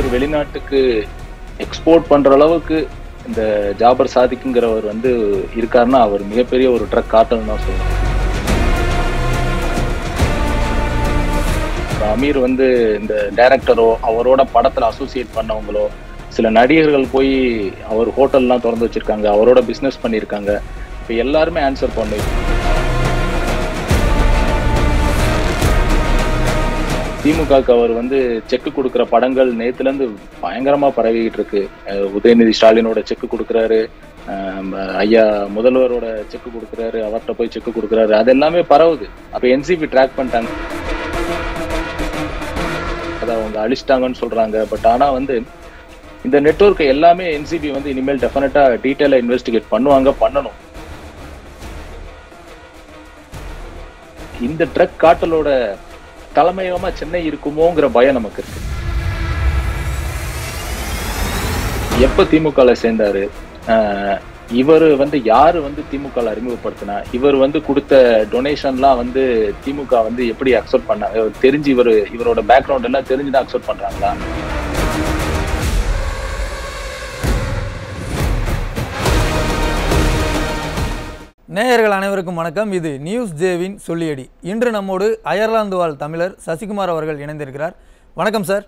இவர் வெளிநாட்டுக்கு எக்ஸ்போர்ட் பண்ற அளவுக்கு இந்த ஜாபர் சாதிக்குங்கிறவர் வந்து இருக்காருன்னா அவர் மிகப்பெரிய ஒரு ட்ரக் காட்டல் தான் சொல்லுவாங்க அமீர் வந்து இந்த டைரக்டரோ அவரோட படத்துல அசோசியேட் பண்ணவங்களோ சில நடிகர்கள் போய் அவர் ஹோட்டல்லாம் திறந்து வச்சிருக்காங்க அவரோட பிசினஸ் பண்ணியிருக்காங்க இப்போ எல்லாருமே ஆன்சர் பண்ணு திமுகவுக்கு அவர் வந்து செக் கொடுக்குற படங்கள் நேத்துல இருந்து பயங்கரமா பரவிக்கிட்டு இருக்கு அஹ் உதயநிதி ஸ்டாலினோட செக் கொடுக்குறாரு அஹ் ஐயா முதல்வரோட செக் கொடுக்குறாரு அவர்கிட்ட போய் செக் கொடுக்குறாரு அது எல்லாமே பரவுது அப்ப என்சிபி ட்ராக் பண்ணிட்டாங்க அதை அவங்க அழிச்சிட்டாங்கன்னு சொல்றாங்க பட் ஆனா வந்து இந்த நெட்வொர்க்கை எல்லாமே என்சிபி வந்து இனிமேல் டெஃபினட்டா டீட்டெயிலா இன்வெஸ்டிகேட் பண்ணுவாங்க பண்ணணும் இந்த ட்ரக் காட்டலோட தலைமையகமா சென்னை இருக்குமோங்கிற பயம் நமக்கு இருக்கு எப்ப திமுகல சேர்ந்தாரு ஆஹ் இவர் வந்து யாரு வந்து திமுக அறிமுகப்படுத்தினா இவர் வந்து கொடுத்த டொனேஷன்லாம் வந்து திமுக வந்து எப்படி அக்செப்ட் பண்ணாங்க தெரிஞ்சு இவர் இவரோட பேக்ரவுண்ட் எல்லாம் தெரிஞ்சுதான் அக்செப்ட் பண்றாங்களா நேயர்கள் அனைவருக்கும் வணக்கம் இது நியூஸ் ஜேவின் சொல்லியடி இன்று நம்மோடு அயர்லாந்து வாழ் தமிழர் சசிகுமார் அவர்கள் இணைந்திருக்கிறார் வணக்கம் சார்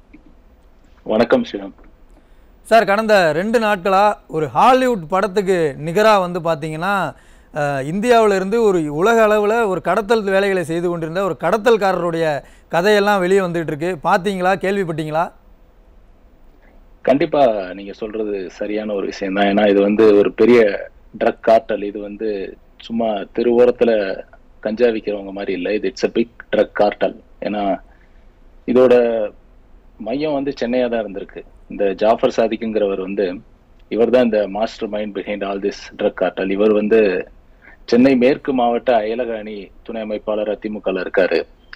வணக்கம் சிவம் சார் கடந்த ரெண்டு நாட்களாக ஒரு ஹாலிவுட் படத்துக்கு நிகராக வந்து பார்த்தீங்கன்னா அஹ், இந்தியாவுல இருந்து ஒரு உலக அளவில் ஒரு கடத்தல் வேலைகளை செய்து கொண்டிருந்த ஒரு கடத்தல்காரருடைய கதையெல்லாம் வெளியே வந்துட்டு இருக்கு பார்த்தீங்களா கேள்விப்பட்டீங்களா கண்டிப்பா நீங்க சொல்றது சரியான ஒரு விஷயம் தான் ஏன்னா இது வந்து ஒரு பெரிய ட்ரக் கார்ட்டல் இது வந்து சும்மா தெருவோரத்துல கஞ்சா விற்கிறவங்க மாதிரி இல்லை இது it's a big drug cartel ஏன்னா இதோட மையம் வந்து சென்னையா தான் இருந்திருக்கு இந்த ஜாஃபர் சாதிக்குங்கிறவர் வந்து இவர் தான் இந்த mastermind behind all this drug cartel இவர் வந்து சென்னை மேற்கு மாவட்ட அயலக அணி துணை அமைப்பாளர் அதிமுகல இருக்காரு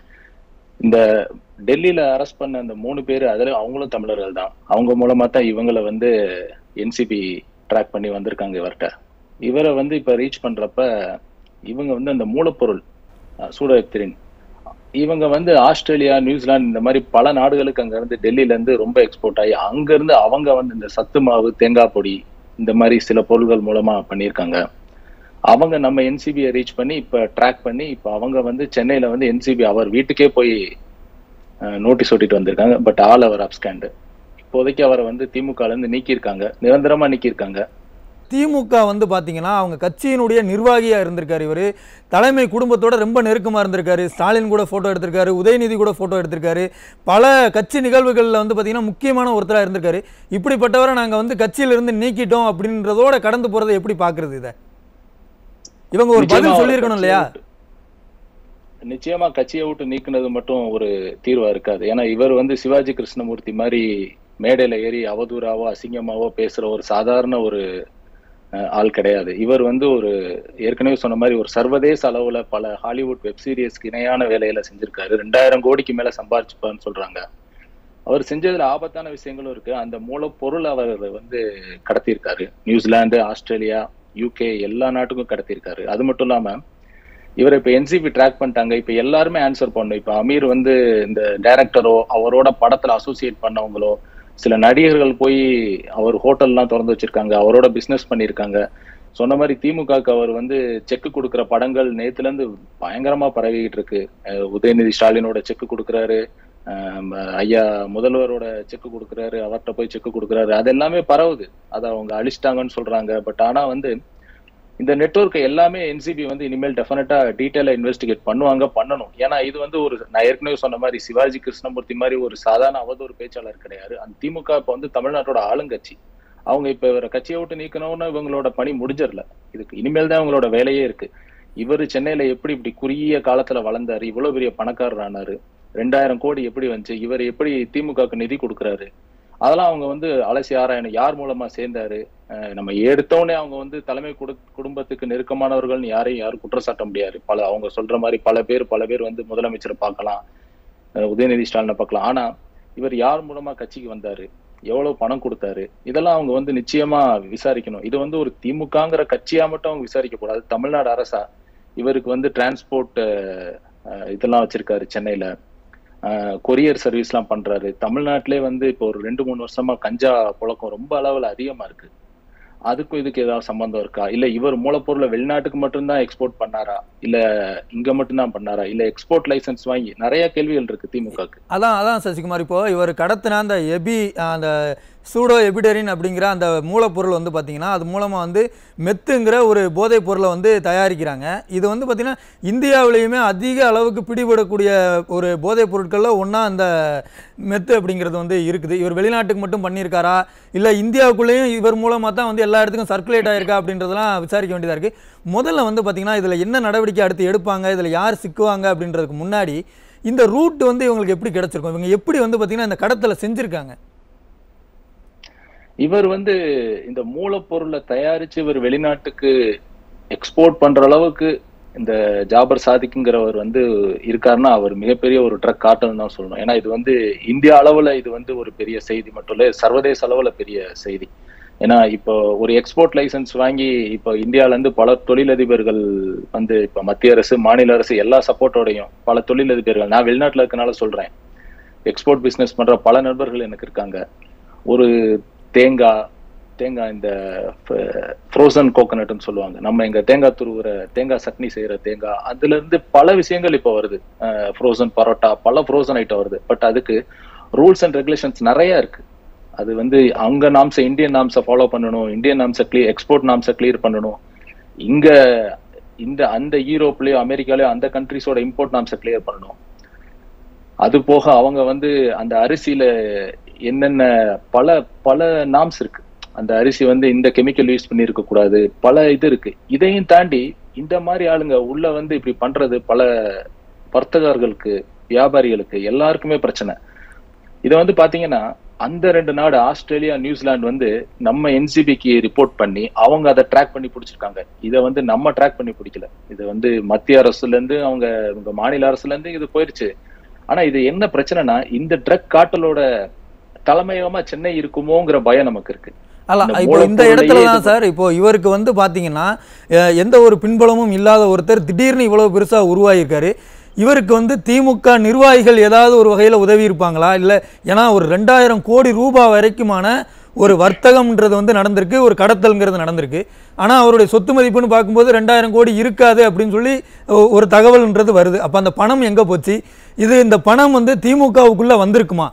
இந்த டெல்லியில அரெஸ்ட் பண்ண அந்த மூணு பேர் அதுல அவங்களும் தமிழர்கள் தான் அவங்க மூலமா தான் இவங்களை வந்து என்சிபி ட்ராக் பண்ணி வந்திருக்காங்க இவர்கிட்ட இவரை வந்து இப்ப ரீச் பண்றப்ப இவங்க வந்து அந்த மூலப்பொருள் சூடோஎப்திரின் இவங்க வந்து ஆஸ்திரேலியா நியூசிலாந்து இந்த மாதிரி பல நாடுகளுக்கு அங்க இருந்து டெல்லியில இருந்து ரொம்ப எக்ஸ்போர்ட் ஆகி அங்க இருந்து அவங்க வந்து இந்த சத்து மாவு தேங்காய் பொடி இந்த மாதிரி சில பொருள்கள் மூலமா பண்ணியிருக்காங்க அவங்க நம்ம என்சிபியை ரீச் பண்ணி இப்ப ட்ராக் பண்ணி இப்ப அவங்க வந்து சென்னையில வந்து என்சிபி அவர் வீட்டுக்கே போய் நோட்டீஸ் ஒட்டிட்டு வந்திருக்காங்க பட் ஆல் அவர் அப்ஸ்கேண்டு இப்போதைக்கு அவரை வந்து திமுகல இருந்து நீக்கியிருக்காங்க நிரந்தரமா நீக்கியிருக்காங்க திமுக வந்து பார்த்தீங்கன்னா அவங்க கட்சியினுடைய நிர்வாகியாக இருந்திருக்காரு இவர் தலைமை குடும்பத்தோட ரொம்ப நெருக்கமாக இருந்திருக்காரு ஸ்டாலின் கூட ஃபோட்டோ எடுத்திருக்காரு உதயநிதி கூட ஃபோட்டோ எடுத்திருக்காரு பல கட்சி நிகழ்வுகளில் வந்து பார்த்தீங்கன்னா முக்கியமான ஒருத்தராக இருந்திருக்காரு இப்படிப்பட்டவரை நாங்கள் வந்து கட்சியிலிருந்து நீக்கிட்டோம் அப்படின்றதோட கடந்து போகிறத எப்படி பார்க்குறது இதை இவங்க ஒரு நிச்சயமா பதில் அவரை சொல்லியிருக்கணும் கட்சியை இல்லையா விட்டு- நிச்சயமா கட்சியை விட்டு நீக்குனது மட்டும் ஒரு தீர்வா இருக்காது ஏன்னா இவர் வந்து சிவாஜி கிருஷ்ணமூர்த்தி மாதிரி மேடையில ஏறி அவதூறாவோ அசிங்கமாவோ பேசுற ஒரு சாதாரண ஒரு அஹ், ஆள் கிடையாது இவர் வந்து ஒரு ஏற்கனவே சொன்ன மாதிரி ஒரு சர்வதேச அளவுல பல ஹாலிவுட் வெப் சீரிஸ்க்கு இணையான வேலையில செஞ்சிருக்காரு ரெண்டாயிரம் கோடிக்கு மேல சம்பாரிச்சுப்பான்னு சொல்றாங்க அவர் செஞ்சதுல ஆபத்தான விஷயங்களும் இருக்கு அந்த மூலப்பொருள் அவர் வந்து கடத்தியிருக்காரு நியூசிலாந்து ஆஸ்திரேலியா யூகே எல்லா நாட்டுக்கும் கடத்தியிருக்காரு அது மட்டும் இல்லாம இவர் இப்ப என்சிபி ட்ராக் பண்ணிட்டாங்க இப்ப எல்லாருமே ஆன்சர் பண்ணும் இப்ப அமீர் வந்து இந்த டைரக்டரோ அவரோட படத்துல அசோசியேட் பண்ணவங்களோ சில நடிகர்கள் போய் அவர் ஹோட்டல்லாம் திறந்து வச்சிருக்காங்க அவரோட பிசினஸ் பண்ணியிருக்காங்க சொன்ன மாதிரி திமுகவுக்கு அவர் வந்து செக் கொடுக்குற படங்கள் நேத்துல இருந்து பயங்கரமா பரவிக்கிட்டு இருக்கு அஹ் உதயநிதி ஸ்டாலினோட செக் கொடுக்குறாரு அஹ் ஐயா முதல்வரோட செக் கொடுக்குறாரு அவர்கிட்ட போய் செக் கொடுக்குறாரு அது எல்லாமே பரவுது அதை அவங்க அழிச்சிட்டாங்கன்னு சொல்றாங்க பட் ஆனா வந்து இந்த நெட்வொர்க்கை எல்லாமே என்சிபி வந்து இனிமேல் டெஃபினட்டா டீட்டெயிலா இன்வெஸ்டிகேட் பண்ணுவாங்க பண்ணணும் ஏன்னா இது வந்து ஒரு நான் ஏற்கனவே சொன்ன மாதிரி சிவாஜி கிருஷ்ணமூர்த்தி மாதிரி ஒரு சாதாரண அவதூறு பேச்சாளர் கிடையாது அந்த திமுக இப்ப வந்து தமிழ்நாட்டோட ஆளுங்கட்சி அவங்க இப்ப இவரை கட்சியை விட்டு நீக்கணும்னு இவங்களோட பணி முடிஞ்சிடல இதுக்கு இனிமேல் தான் இவங்களோட வேலையே இருக்கு இவர் சென்னையில எப்படி இப்படி குறுகிய காலத்துல வளர்ந்தாரு இவ்வளவு பெரிய பணக்காரர் ஆனாரு ரெண்டாயிரம் கோடி எப்படி வந்துச்சு இவர் எப்படி திமுகவுக்கு நிதி கொடுக்குறாரு அதெல்லாம் அவங்க வந்து அலசி ஆராயணும் யார் மூலமா சேர்ந்தாரு அஹ் நம்ம எடுத்தோடனே அவங்க வந்து தலைமை குடு- குடும்பத்துக்கு நெருக்கமானவர்கள்னு யாரையும் யாரும் குற்றம் சாட்ட முடியாது பல அவங்க சொல்ற மாதிரி பல பேர் பல பேர் வந்து முதலமைச்சரை பார்க்கலாம் அஹ் உதயநிதி ஸ்டாலினை பார்க்கலாம் ஆனா இவர் யார் மூலமா கட்சிக்கு வந்தாரு எவ்வளவு பணம் கொடுத்தாரு இதெல்லாம் அவங்க வந்து நிச்சயமா விசாரிக்கணும் இது வந்து ஒரு திமுகங்கிற கட்சியா மட்டும் அவங்க விசாரிக்க கூடாது தமிழ்நாடு அரசா இவருக்கு வந்து டிரான்ஸ்போர்ட் இதெல்லாம் வச்சிருக்காரு சென்னையில கொரியர் சர்வீஸ்லாம் பண்றாரு தமிழ்நாட்டிலே வந்து இப்போ ஒரு ரெண்டு மூணு வருஷமா கஞ்சா புழக்கம் ரொம்ப அளவுல அதிகமா இருக்கு அதுக்கும் இதுக்கு ஏதாவது சம்பந்தம் இருக்கா இல்ல இவர் மூலப்பொருளை வெளிநாட்டுக்கு மட்டும்தான் எக்ஸ்போர்ட் பண்ணாரா இல்ல இங்க மட்டும்தான் பண்ணாரா இல்ல எக்ஸ்போர்ட் லைசன்ஸ் வாங்கி நிறைய கேள்விகள் இருக்கு திமுகக்கு அதான் அதான் சசிகுமார் இப்போ இவர் கடத்தின அந்த எபி அந்த சூடோ எபிடரின் அப்படிங்கிற அந்த மூலப்பொருள் வந்து பார்த்தீங்கன்னா அது மூலமாக வந்து மெத்துங்கிற ஒரு போதைப் பொருளை வந்து தயாரிக்கிறாங்க இது வந்து பார்த்தீங்கன்னா இந்தியாவிலையுமே அதிக அளவுக்கு பிடிபடக்கூடிய ஒரு போதைப் பொருட்களில் ஒன்றா அந்த மெத்து அப்படிங்கிறது வந்து இருக்குது இவர் வெளிநாட்டுக்கு மட்டும் பண்ணியிருக்காரா இல்லை இந்தியாவுக்குள்ளேயும் இவர் மூலமாக தான் வந்து எல்லா இடத்துக்கும் சர்க்குலேட் ஆயிருக்கா அப்படின்றதெல்லாம் விசாரிக்க வேண்டியதாக இருக்குது முதல்ல வந்து பார்த்தீங்கன்னா இதில் என்ன நடவடிக்கை அடுத்து எடுப்பாங்க இதில் யார் சிக்குவாங்க அப்படின்றதுக்கு முன்னாடி இந்த ரூட் வந்து இவங்களுக்கு எப்படி கிடைச்சிருக்கும் இவங்க எப்படி வந்து பார்த்தீங்கன்னா இந்த கடத்தலை செஞ்சுருக்காங்க இவர் வந்து இந்த மூலப்பொருளை தயாரிச்சு இவர் வெளிநாட்டுக்கு எக்ஸ்போர்ட் பண்ற அளவுக்கு இந்த ஜாபர் சாதிக்குங்கிறவர் வந்து இருக்காருன்னா அவர் மிகப்பெரிய ஒரு ட்ரக் காட்டல் தான் சொல்லணும் ஏன்னா இது வந்து இந்தியா அளவுல இது வந்து ஒரு பெரிய செய்தி மட்டும் இல்ல சர்வதேச அளவுல பெரிய செய்தி ஏன்னா இப்போ ஒரு எக்ஸ்போர்ட் லைசன்ஸ் வாங்கி இப்போ இந்தியால இருந்து பல தொழிலதிபர்கள் வந்து இப்ப மத்திய அரசு மாநில அரசு எல்லா சப்போர்ட்டோடையும் பல தொழிலதிபர்கள் நான் வெளிநாட்டுல இருக்கனால சொல்றேன் எக்ஸ்போர்ட் பிசினஸ் பண்ற பல நண்பர்கள் எனக்கு இருக்காங்க ஒரு தேங்காய் தேங்காய் இந்த ஃப்ரோசன் கோகனட்னு சொல்லுவாங்க நம்ம எங்க தேங்காய் துருவுற தேங்காய் சட்னி செய்யற தேங்காய் அதுல இருந்து பல விஷயங்கள் இப்போ வருது ஃப்ரோசன் பரோட்டா பல ஃப்ரோசன் ஐட்டம் வருது பட் அதுக்கு ரூல்ஸ் அண்ட் ரெகுலேஷன்ஸ் நிறைய இருக்கு அது வந்து அங்க நாம்ஸை இந்தியன் நாம்ஸை ஃபாலோ பண்ணணும் இந்தியன் நாம்ஸை கிளியர் எக்ஸ்போர்ட் நாம்ஸை கிளியர் பண்ணணும் இங்க இந்த அந்த யூரோப்லயோ அமெரிக்காலயோ அந்த கண்ட்ரிஸோட இம்போர்ட் நாம்ஸை கிளியர் பண்ணணும் அது போக அவங்க வந்து அந்த அரிசியில என்னென்ன பல பல நாம்ஸ் இருக்கு அந்த அரிசி வந்து இந்த கெமிக்கல் யூஸ் பண்ணி இருக்க கூடாது பல இது இருக்கு இதையும் தாண்டி இந்த மாதிரி ஆளுங்க உள்ள வந்து இப்படி பண்றது பல வர்த்தகர்களுக்கு வியாபாரிகளுக்கு எல்லாருக்குமே பிரச்சனை இதை வந்து பாத்தீங்கன்னா அந்த ரெண்டு நாடு ஆஸ்திரேலியா நியூசிலாந்து வந்து நம்ம என்சிபிக்கு ரிப்போர்ட் பண்ணி அவங்க அதை ட்ராக் பண்ணி பிடிச்சிருக்காங்க இதை வந்து நம்ம ட்ராக் பண்ணி பிடிக்கல இது வந்து மத்திய அரசுல இருந்து அவங்க உங்க மாநில அரசுல இருந்து இது போயிருச்சு ஆனா இது என்ன பிரச்சனைனா இந்த ட்ரக் காட்டலோட தலைமையகமா சென்னை இருக்குமோங்கிற பயம் நமக்கு இருக்கு அல்ல இந்த இப்போ இந்த மூலப்பொருளையே இடத்துல தான் இது- சார் இப்போ இவருக்கு வந்து பார்த்தீங்கன்னா அஹ், எந்த ஒரு பின்புலமும் இல்லாத ஒருத்தர் திடீர்னு இவ்வளவு பெருசா உருவாகியிருக்காரு இவருக்கு வந்து திமுக நிர்வாகிகள் ஏதாவது ஒரு வகையில் உதவி இருப்பாங்களா இல்லை ஏன்னா ஒரு ரெண்டாயிரம் கோடி ரூபாய் வரைக்குமான ஒரு வர்த்தகம்ன்றது வந்து நடந்திருக்கு ஒரு கடத்தல்ங்கிறது நடந்திருக்கு ஆனால் அவருடைய சொத்து மதிப்புன்னு பார்க்கும்போது ரெண்டாயிரம் கோடி இருக்காது அப்படின்னு சொல்லி ஒ- ஒரு தகவல்ன்றது வருது அப்போ அந்த பணம் எங்கே போச்சு இது இந்த பணம் வந்து திமுகவுக்குள்ளே வந்திருக்குமா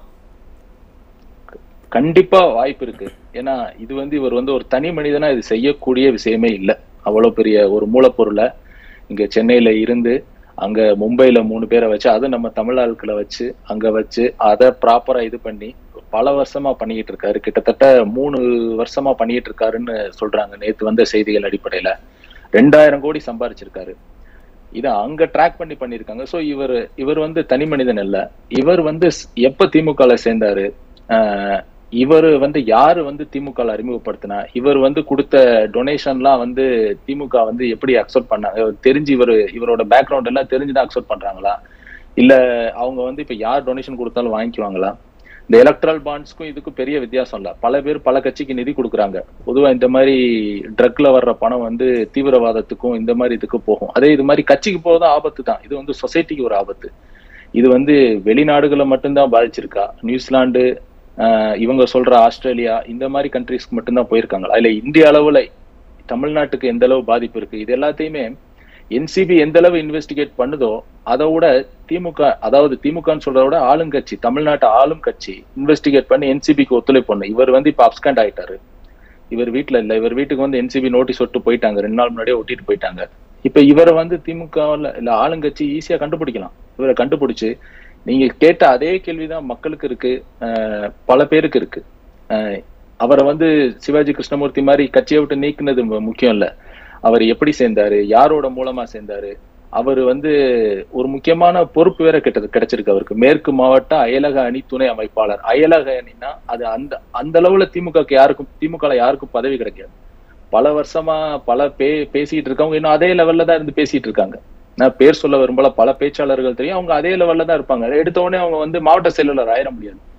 கண்டிப்பா வாய்ப்பு இருக்கு ஏன்னா இது வந்து இவர் வந்து ஒரு தனி மனிதனா இது செய்யக்கூடிய விஷயமே இல்லை அவ்வளவு பெரிய ஒரு மூலப்பொருளை இங்க சென்னையில இருந்து அங்க மும்பைல மூணு பேரை வச்சு அது நம்ம தமிழ் ஆட்களை வச்சு அங்க வச்சு அதை ப்ராப்பரா இது பண்ணி பல வருஷமா பண்ணிக்கிட்டு இருக்காரு கிட்டத்தட்ட மூணு வருஷமா பண்ணிட்டு இருக்காருன்னு சொல்றாங்க நேத்து வந்த செய்திகள் அடிப்படையில ரெண்டாயிரம் கோடி சம்பாரிச்சிருக்காரு இதை அங்க ட்ராக் பண்ணி பண்ணிருக்காங்க சோ இவர் இவர் வந்து தனி மனிதன் இல்ல இவர் வந்து ஸ்- எப்ப திமுகல சேர்ந்தாரு ஆஹ் இவர் வந்து யாரு வந்து திமுக அறிமுகப்படுத்தினா இவர் வந்து கொடுத்த டொனேஷன்லாம் வந்து திமுக வந்து எப்படி அக்செப்ட் பண்ணாங்க தெரிஞ்சு இவர் இவரோட பேக்ரவுண்ட் எல்லாம் தெரிஞ்சுதான் அக்செப்ட் பண்றாங்களா இல்ல அவங்க வந்து இப்ப யார் டொனேஷன் கொடுத்தாலும் வாங்கிக்குவாங்களா இந்த எலக்ட்ரல் பாண்ட்ஸ்க்கும் இதுக்கும் பெரிய வித்தியாசம் இல்ல பல பேர் பல கட்சிக்கு நிதி கொடுக்குறாங்க பொதுவா இந்த மாதிரி ட்ரக்ல வர்ற பணம் வந்து தீவிரவாதத்துக்கும் இந்த மாதிரி இதுக்கு போகும் அதே இது மாதிரி கட்சிக்கு போறதும் ஆபத்து தான் இது வந்து சொசைட்டிக்கு ஒரு ஆபத்து இது வந்து வெளிநாடுகளை மட்டும்தான் பாதிச்சிருக்கா நியூசிலாந்து ஆஹ் இவங்க சொல்ற ஆஸ்திரேலியா இந்த மாதிரி கண்ட்ரீஸ்க்கு மட்டும்தான் போயிருக்காங்களா இல்ல இந்திய அளவுல தமிழ்நாட்டுக்கு எந்த அளவு பாதிப்பு இருக்கு இது எல்லாத்தையுமே என்சிபி எந்த அளவு இன்வெஸ்டிகேட் பண்ணுதோ அதை விட திமுக அதாவது திமுகன்னு சொல்றத விட ஆளுங்கட்சி தமிழ்நாட்டு ஆளும் கட்சி இன்வெஸ்டிகேட் பண்ணி என்சிபிக்கு ஒத்துழைப்பு பண்ணும் இவர் வந்து இப்ப அப்ஸ்கண்ட் ஆயிட்டாரு இவர் வீட்ல இல்ல இவர் வீட்டுக்கு வந்து என்சிபி நோட்டீஸ் விட்டு போயிட்டாங்க ரெண்டு நாள் முன்னாடியே ஒட்டிட்டு போயிட்டாங்க இப்ப இவரை வந்து திமுக இல்ல ஆளுங்கட்சி ஈஸியா கண்டுபிடிக்கலாம் இவரை கண்டுபிடிச்சு நீங்க கேட்ட அதே கேள்விதான் மக்களுக்கு இருக்கு அஹ் பல பேருக்கு இருக்கு அஹ் அவரை வந்து சிவாஜி கிருஷ்ணமூர்த்தி மாதிரி கட்சியை விட்டு நீக்குனது மு- முக்கியம் இல்ல அவர் எப்படி சேர்ந்தாரு யாரோட மூலமா சேர்ந்தாரு அவர் வந்து ஒரு முக்கியமான பொறுப்பு வேற கிட்ட கிடைச்சிருக்கு அவருக்கு மேற்கு மாவட்ட அயலக அணி துணை அமைப்பாளர் அயலக அணினா அது அந்த அந்த அளவுல திமுக யாருக்கும் திமுக ல யாருக்கும் பதவி கிடைக்காது பல வருஷமா பல பே பேசிட்டு இருக்கவங்க இன்னும் அதே லெவல்ல தான் இருந்து பேசிட்டு இருக்காங்க நான் பேர் சொல்ல விரும்பல பல பேச்சாளர்கள் தெரியும் அவங்க அதே லெவல்ல தான் இருப்பாங்க எடுத்த உடனே அவங்க வந்து மாவட்ட செயலாளர் ஆயிட முடியாது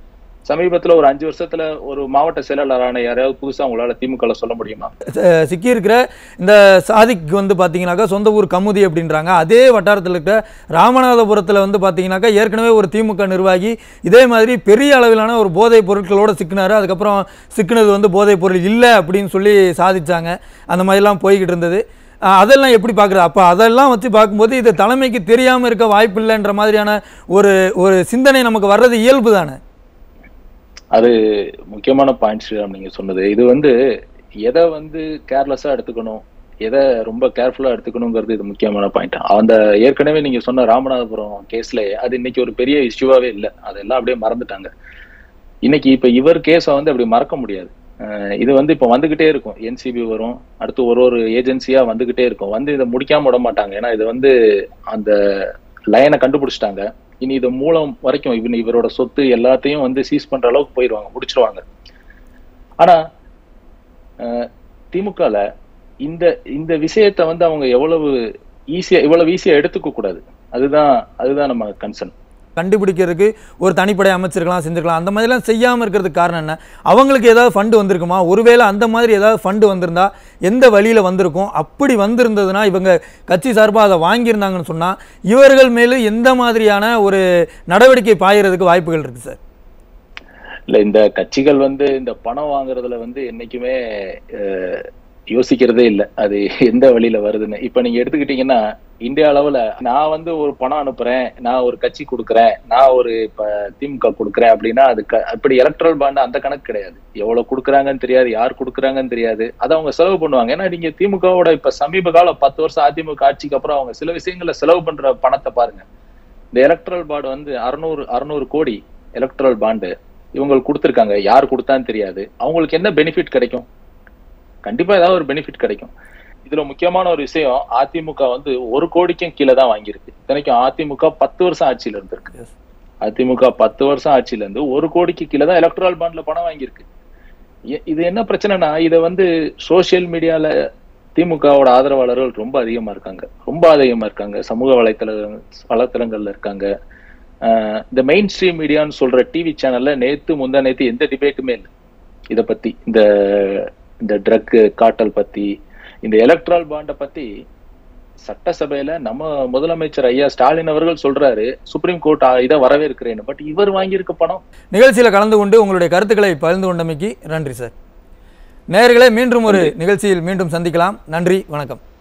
சமீபத்துல ஒரு அஞ்சு வருஷத்துல ஒரு மாவட்ட செயலாளரான யாரையாவது புதுசா உங்களால திமுக சொல்ல முடியுமா அஹ் சிக்கியிருக்கிற இந்த சாதிக் வந்து பார்த்தீங்கன்னாக்கா சொந்த ஊர் கமுதி அப்படின்றாங்க அதே வட்டாரத்தில் இருக்கிற ராமநாதபுரத்தில் வந்து பார்த்தீங்கன்னாக்கா ஏற்கனவே ஒரு திமுக நிர்வாகி இதே மாதிரி பெரிய அளவிலான ஒரு போதைப் பொருட்களோட சிக்கினாரு அதுக்கப்புறம் சிக்கினது வந்து போதைப் பொருள் இல்லை அப்படின்னு சொல்லி சாதிச்சாங்க அந்த மாதிரிலாம் போய்கிட்டு இருந்தது அஹ் அதெல்லாம் எப்படி பார்க்குறது அப்போ அதெல்லாம் வச்சு பார்க்கும்போது இது தலைமைக்கு தெரியாமல் இருக்க வாய்ப்பு இல்லைன்ற மாதிரியான ஒரு ஒரு சிந்தனை நமக்கு வர்றது இயல்பு தானே அது முக்கியமான பாயிண்ட் ஸ்ரீராம் நீங்க சொன்னது இது வந்து எதை வந்து கேர்லெஸ்ஸா எடுத்துக்கணும் எதை ரொம்ப கேர்ஃபுல்லா எடுத்துக்கணுங்கிறது இது முக்கியமான பாயிண்ட் அந்த ஏற்கனவே நீங்க சொன்ன ராமநாதபுரம் கேஸ்ல அது இன்னைக்கு ஒரு பெரிய இஷ்யூவாவே இல்லை அதெல்லாம் அப்படியே மறந்துட்டாங்க இன்னைக்கு இப்ப இவர் கேஸை வந்து அப்படி மறக்க முடியாது அஹ் இது வந்து இப்ப வந்துகிட்டே இருக்கும் என்சிபி வரும் அடுத்து ஒரு ஒரு ஏஜென்சியா வந்துகிட்டே இருக்கும் வந்து இதை முடிக்காம விட மாட்டாங்க ஏன்னா இது வந்து அந்த லைனை கண்டுபிடிச்சிட்டாங்க இனி இது மூலம் வரைக்கும் இவன் இவரோட சொத்து எல்லாத்தையும் வந்து சீஸ் பண்ற அளவுக்கு போயிடுவாங்க முடிச்சிருவாங்க ஆனா அஹ், திமுகல இந்த இந்த விஷயத்த வந்து அவங்க எவ்வளவு ஈஸியா இவ்வளவு ஈஸியா எடுத்துக்க கூடாது அதுதான் அதுதான் நம்ம கன்சர்ன் கண்டுபிடிக்கிறதுக்கு ஒரு தனிப்படை அமைச்சிருக்கலாம் செஞ்சிருக்கலாம் அந்த மாதிரிலாம் செய்யாமல் இருக்கிறதுக்கு காரணம் என்ன அவங்களுக்கு ஏதாவது ஃபண்டு வந்திருக்குமா ஒருவேளை அந்த மாதிரி ஏதாவது ஃபண்டு வந்திருந்தா எந்த வழியில் வந்திருக்கும் அப்படி வந்திருந்ததுன்னா இவங்க கட்சி சார்பாக அதை வாங்கியிருந்தாங்கன்னு சொன்னால் இவர்கள் மேலே எந்த மாதிரியான ஒரு நடவடிக்கை பாயறதுக்கு வாய்ப்புகள் இருக்குது சார் இல்ல இந்த கட்சிகள் வந்து இந்த பணம் வாங்குறதுல வந்து என்னைக்குமே அஹ், யோசிக்கிறதே இல்லை அது எந்த வழியில வருதுன்னு இப்ப நீங்க எடுத்துக்கிட்டீங்கன்னா இந்தியா அளவுல நான் வந்து ஒரு பணம் அனுப்புறேன் நான் ஒரு கட்சி கொடுக்குறேன் நான் ஒரு இப்ப திமுக கொடுக்குறேன் அப்படின்னா அது க- அப்படி எலக்ட்ரல் பாண்ட் அந்த கணக்கு கிடையாது எவ்வளவு கொடுக்குறாங்கன்னு தெரியாது யார் கொடுக்குறாங்கன்னு தெரியாது அதை அவங்க செலவு பண்ணுவாங்க ஏன்னா நீங்க திமுகவோட இப்ப சமீப காலம் பத்து வருஷம் அதிமுக ஆட்சிக்கு அப்புறம் அவங்க சில விஷயங்கள்ல செலவு பண்ற பணத்தை பாருங்க இந்த எலக்ட்ரல் பாண்ட் வந்து அறுநூறு அறுநூறு கோடி எலக்ட்ரல் பாண்டு இவங்களுக்கு கொடுத்துருக்காங்க யார் கொடுத்தான்னு தெரியாது அவங்களுக்கு என்ன பெனிஃபிட் கிடைக்கும் கண்டிப்பா ஏதாவது ஒரு பெனிஃபிட் கிடைக்கும் இதுல முக்கியமான ஒரு விஷயம் அதிமுக வந்து ஒரு கோடிக்கும் கீழே தான் வாங்கியிருக்கு இத்தனைக்கும் அதிமுக பத்து வருஷம் ஆட்சியில இருந்திருக்கு Yes. அதிமுக பத்து வருஷம் ஆட்சியில இருந்து ஒரு கோடிக்கு கீழே தான் எலக்ட்ரல் பாண்ட்ல பணம் வாங்கியிருக்கு எ- இது என்ன பிரச்சனைனா இதை வந்து சோஷியல் மீடியால திமுகவோட ஆதரவாளர்கள் ரொம்ப அதிகமா இருக்காங்க ரொம்ப அதிகமா இருக்காங்க சமூக வலைத்தள வலைத்தளங்கள்ல இருக்காங்க ஆஹ் இந்த மெயின் ஸ்ட்ரீம் மீடியான்னு சொல்ற டிவி சேனல்ல நேத்து முந்தா நேத்து எந்த டிபேட்டுமே இல்லை இத பத்தி இந்த இந்த ட்ரக் காட்டல் பத்தி இந்த எலக்ட்ரால் பாண்டை பத்தி சட்டசபையில நம்ம முதலமைச்சர் ஐயா ஸ்டாலின் அவர்கள் சொல்றாரு சுப்ரீம் கோர்ட் இதை வரவேற்கிறேன்னு பட் இவர் வாங்கியிருக்க பணம் நிகழ்ச்சியில் கலந்து கொண்டு உங்களுடைய கருத்துக்களை பகிர்ந்து கொண்டமைக்கு நன்றி சார் நேயர்களே மீண்டும் ஒரு நிகழ்ச்சியில் மீண்டும் சந்திக்கலாம் நன்றி வணக்கம்